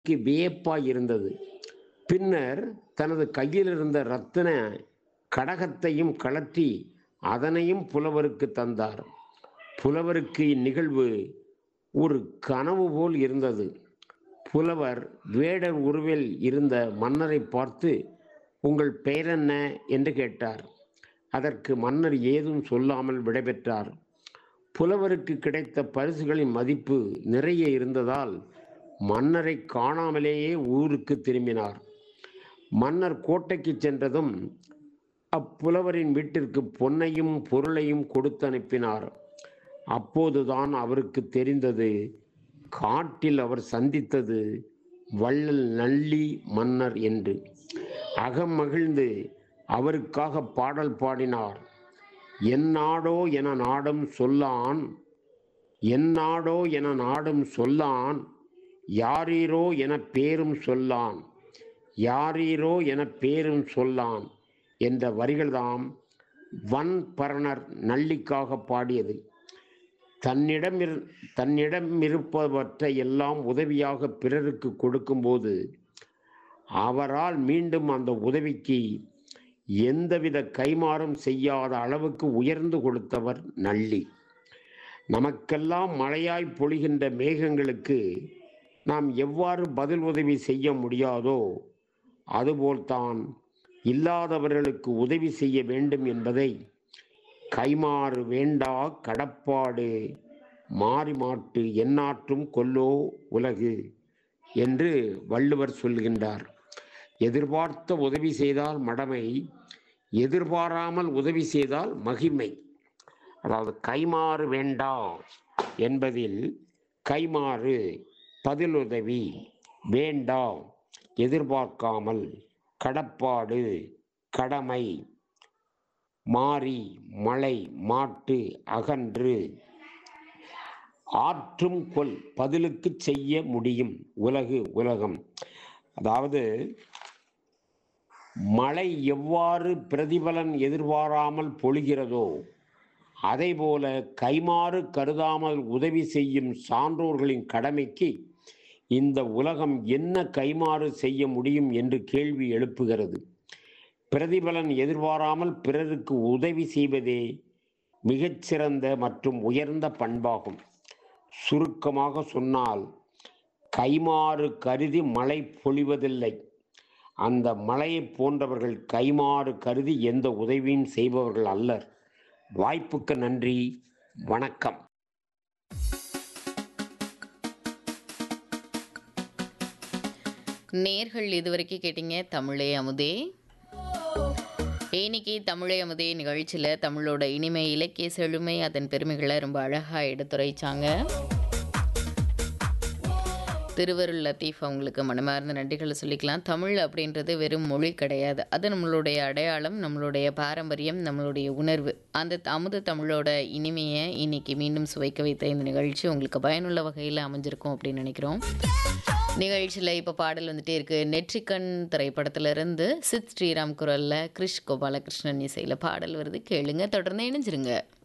க்கு வியப்பாய் இருந்தது பின்னர் தனது கையில் இருந்த ரத்தின கடகத்தையும் கழற்றி அதனையும் புலவருக்கு தந்தார் புலவருக்கு இந்நிகழ்வு ஒரு கனவு போல் இருந்தது புலவர் வேடர் உருவில் இருந்த மன்னரை பார்த்து உங்கள் பெயர் என்ன என்று கேட்டார் அதற்கு மன்னர் ஏதும் சொல்லாமல் விடைபெற்றார் புலவருக்கு கிடைத்த பரிசுகளின் மதிப்பு நிறைய இருந்ததால் மன்னரை காணாமலேயே ஊருக்கு திரும்பினார் மன்னர் கோட்டைக்கு சென்றதும் அப்புலவரின் வீட்டிற்கு பொன்னையும் பொருளையும் கொடுத்து அனுப்பினார் அப்போதுதான் அவருக்கு தெரிந்தது காட்டில் அவர் சந்தித்தது வள்ளல் நள்ளி மன்னர் என்று அகம் மகிழ்ந்து அவருக்காக பாடல் பாடினார் என் நாடோ என நாடும் சொல்லான் என் நாடோ என நாடும் சொல்லான் யாரீரோ என பேரும் சொல்லான் யாரீரோ என பேரும் சொல்லான் என்ற வரிகள்தாம் வன் பரணர் நள்ளிக்காக பாடியது தன்னிடம் இரு தன்னிடம் இருப்பவற்றை எல்லாம் உதவியாக பிறருக்கு கொடுக்கும்போது அவரால் மீண்டும் அந்த உதவிக்கு எந்தவித கைமாறும் செய்யாத அளவுக்கு உயர்ந்து கொடுத்தவர் நள்ளி நமக்கெல்லாம் மழையாய் பொழிகின்ற மேகங்களுக்கு நாம் எவ்வாறு பதில் உதவி செய்ய முடியாதோ அதுபோல்தான் இல்லாதவர்களுக்கு உதவி செய்ய வேண்டும் என்பதை கைமாறு வேண்டா கடப்பாடு மாறி மாட்டு எந்நாற்றும் கொல்லோ உலகு என்று வள்ளுவர் சொல்கின்றார் எதிர்பார்த்த உதவி செய்தால் மடமை எதிர்பாராமல் உதவி செய்தால் மகிமை அதாவது கைமாறு வேண்டா என்பதில் கைமாறு பதிலுதவி வேண்டா எதிர்பார்க்காமல் கடப்பாடு கடமை மாறி மழை மாட்டு அகன்று ஆற்றும் கொல் பதிலுக்கு செய்ய முடியும் உலகு உலகம் அதாவது மழை எவ்வாறு பிரதிபலன் எதிர்பாராமல் பொழிகிறதோ அதேபோல கைமாறு கருதாமல் உதவி செய்யும் சான்றோர்களின் கடமைக்கு இந்த உலகம் என்ன கைமாறு செய்ய முடியும் என்று கேள்வி எழுப்புகிறது பிரதிபலன் எதிர்பாராமல் பிறருக்கு உதவி செய்வதே மிகச்சிறந்த மற்றும் உயர்ந்த பண்பாகும் சுருக்கமாக சொன்னால் கைமாறு கருதி மழை பொழிவதில்லை அந்த மழையை போன்றவர்கள் கைமாறு கருதி எந்த உதவியும் செய்பவர்கள் அல்லர் வாய்ப்புக்கு நன்றி வணக்கம் நேர்கள் இதுவரைக்கும் கேட்டீங்க தமிழே அமுதே இன்னைக்கு தமிழே அமுதே நிகழ்ச்சியில் தமிழோட இனிமை இலக்கிய செழுமை அதன் பெருமைகளை ரொம்ப அழகாக எடுத்துரைச்சாங்க திருவருள் லத்தீஃப் அவங்களுக்கு மனமார்ந்த நன்றிகளை சொல்லிக்கலாம் தமிழ் அப்படின்றது வெறும் மொழி கிடையாது அது நம்மளுடைய அடையாளம் நம்மளுடைய பாரம்பரியம் நம்மளுடைய உணர்வு அந்த அமுத தமிழோட இனிமையை இன்னைக்கு மீண்டும் சுவைக்க வைத்த இந்த நிகழ்ச்சி உங்களுக்கு பயனுள்ள வகையில் அமைஞ்சிருக்கும் அப்படின்னு நினைக்கிறோம் நிகழ்ச்சியில் இப்போ பாடல் வந்துட்டே இருக்கு நெற்றிக்கண் திரைப்படத்திலிருந்து சித் ஸ்ரீராம் குரலில் கிருஷ் கோபாலகிருஷ்ணன் இசையில் பாடல் வருது கேளுங்க தொடர்ந்து இணைஞ்சிருங்க